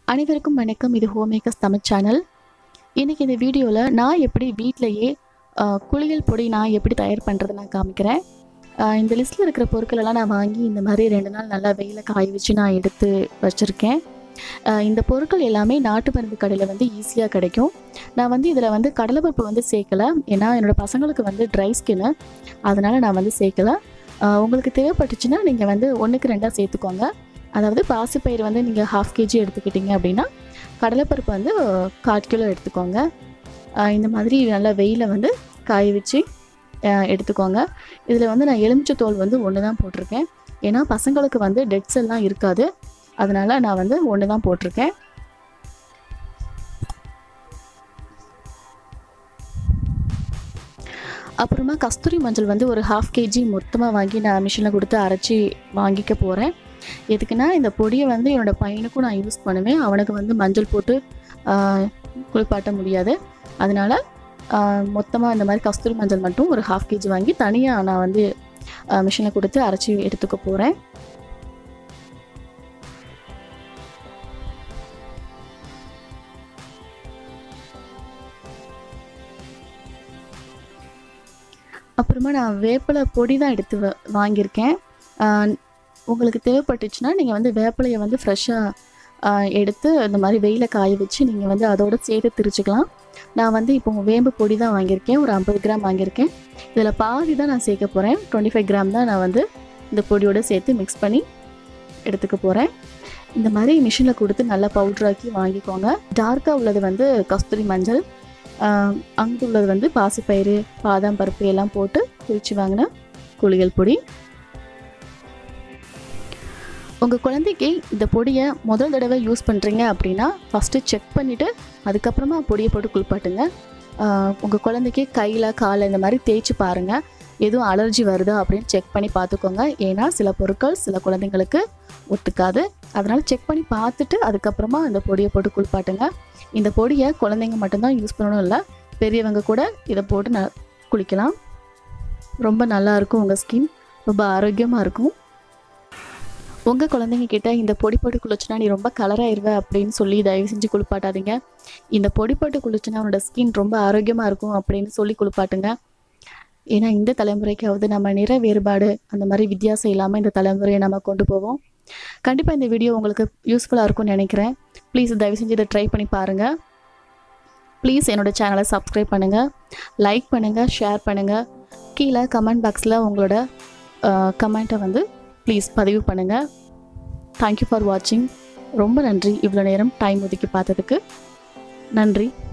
அனைவருக்கும் வணக்கம் இது ஹோம்மேக்கர்ஸ் தமிழ் சேனல் இன்றைக்கி இந்த வீடியோவில் நான் எப்படி வீட்டிலையே ஆஹ், குளியல் பொடி நான் எப்படி தயார் பண்ணுறது நான் காமிக்கிறேன் ஆஹ், இந்த லிஸ்ட்டில் இருக்கிற பொருட்கள் எல்லாம் நான் வாங்கி இந்த மாதிரி ரெண்டு நாள் நல்லா வெயிலில் காய வச்சு நான் எடுத்து வச்சுருக்கேன் ஆஹ், இந்த பொருட்கள் எல்லாமே நாட்டு மருந்து கடையில் வந்து ஈஸியாக கிடைக்கும் நான் வந்து இதில் வந்து கடலைப்பருப்பு வந்து சேர்க்கலை ஏன்னா என்னோடய பசங்களுக்கு வந்து ட்ரை ஸ்கின்னு அதனால் நான் வந்து சேர்க்கலை ஆஹ், உங்களுக்கு தேவைப்பட்டுச்சுன்னா நீங்கள் வந்து ஒன்றுக்கு ரெண்டாக சேர்த்துக்கோங்க அதாவது பாசிப்பயிறு வந்து நீங்கள் ஹாஃப் கேஜி எடுத்துக்கிட்டீங்க அப்படின்னா கடலைப்பருப்பு வந்து கால் கிலோ எடுத்துக்கோங்க ஆஹ் இந்த மாதிரி நல்லா வெயில வந்து காய வச்சு ஆஹ் எடுத்துக்கோங்க இதில் வந்து நான் எலுமிச்சை தோல் வந்து ஒன்று தான் போட்டிருக்கேன் ஏன்னா பசங்களுக்கு வந்து டெட்ஸ் எல்லாம் இருக்காது அதனால் நான் வந்து ஒன்று தான் போட்டிருக்கேன் அப்புறமா கஸ்தூரி மஞ்சள் வந்து ஒரு ஹாஃப் கேஜி மொத்தமாக வாங்கி நான் மிஷினில் கொடுத்து அரைச்சி வாங்கிக்க போகிறேன் எதுக்குன்னா இந்த பொடியை வந்து என்னோடய பையனுக்கும் நான் யூஸ் பண்ணுவேன் அவனுக்கு வந்து மஞ்சள் போட்டு ஆஹ், குளிப்பாட்ட முடியாது அதனால் மொத்தமாக இந்த மாதிரி கஸ்தூரி மஞ்சள் மட்டும் ஒரு ஹாஃப் கேஜி வாங்கி தனியாக நான் வந்து மிஷினில் கொடுத்து அரைச்சி எடுத்துக்க போகிறேன் அப்புறமா நான் வேப்பிலை பொடி தான் எடுத்து வ- வாங்கியிருக்கேன் ஆஹ், உங்களுக்கு தேவைப்பட்டுச்சுன்னா நீங்கள் வந்து வேப்பிலையை வந்து ஃப்ரெஷ்ஷாக எடுத்து இந்த மாதிரி வெயில காய வச்சு நீங்கள் வந்து அதோட சேர்த்து திரிச்சுக்கலாம் நான் வந்து இப்போ வேம்பு பொடி தான் வாங்கியிருக்கேன் ஒரு ஐம்பது கிராம் வாங்கியிருக்கேன் இதில் பாதி தான் நான் சேர்க்க போகிறேன் டுவெண்ட்டி ஃபைவ் கிராம் தான் நான் வந்து இந்த பொடியோட சேர்த்து மிக்ஸ் பண்ணி எடுத்துக்க போகிறேன் இந்த மாதிரி மிஷினில் கொடுத்து நல்லா பவுட்ராக்கி வாங்கிக்கோங்க டார்க்காக உள்ளது வந்து கஸ்தூரி மஞ்சள் அங்கே உள்ளது வந்து பாசிப்பயிறு பாதாம் பருப்பு எல்லாம் போட்டு பிரித்து வாங்கின குளியல் பொடி உங்கள் குழந்தைக்கு இந்த பொடியை முதல் தடவை யூஸ் பண்ணுறீங்க அப்படின்னா ஃபஸ்ட்டு செக் பண்ணிவிட்டு அதுக்கப்புறமா பொடியை போட்டு குளிப்பாட்டுங்க உங்கள் குழந்தைக்கு கையில் காலில் இந்த மாதிரி தேய்ச்சி பாருங்கள் எதுவும் அலர்ஜி வருதா அப்படின்னு செக் பண்ணி பார்த்துக்கோங்க ஏன்னா சில பொருட்கள் சில குழந்தைங்களுக்கு ஒத்துக்காது அதனால் செக் பண்ணி பார்த்துட்டு அதுக்கப்புறமா இந்த பொடியை போட்டு குளிப்பாட்டுங்க இந்த பொடியை குழந்தைங்க மட்டும்தான் யூஸ் பண்ணணும் இல்லை பெரியவங்க கூட இதை போட்டு ந குளிக்கலாம் ரொம்ப நல்லா இருக்கும் உங்கள் ஸ்கின் ரொம்ப ஆரோக்கியமாக இருக்கும் உங்கள் குழந்தைங்க கிட்ட இந்த பொடி போட்டு குளிச்சுனா நீ ரொம்ப கலராயிருவ அப்படின்னு சொல்லி தயவு செஞ்சு குளிப்பாட்டாதீங்க இந்த பொடி போட்டு குளிச்சுனா அவனோட ஸ்கின் ரொம்ப ஆரோக்கியமாக இருக்கும் அப்படின்னு சொல்லி குளிப்பாட்டுங்க ஏன்னா இந்த தலைமுறைக்காவது நம்ம நிற வேறுபாடு அந்த மாதிரி வித்தியாசம் இல்லாமல் இந்த தலைமுறையை நம்ம கொண்டு போவோம் கண்டிப்பாக இந்த வீடியோ உங்களுக்கு யூஸ்ஃபுல்லாக இருக்கும்னு நினைக்கிறேன் ப்ளீஸ் தயவு செஞ்சு இதை ட்ரை பண்ணி பாருங்கள் ப்ளீஸ் என்னோட சேனலை சப்ஸ்கிரைப் பண்ணுங்கள் லைக் பண்ணுங்கள் ஷேர் பண்ணுங்கள் கீழே கமெண்ட் பாக்ஸில் உங்களோட கமெண்ட்டை வந்து ப்ளீஸ் பதிவு பண்ணுங்கள் தேங்க்யூ ஃபார் வாட்சிங் ரொம்ப நன்றி இவ்வளோ நேரம் டைம் ஒதுக்கி பார்த்ததுக்கு நன்றி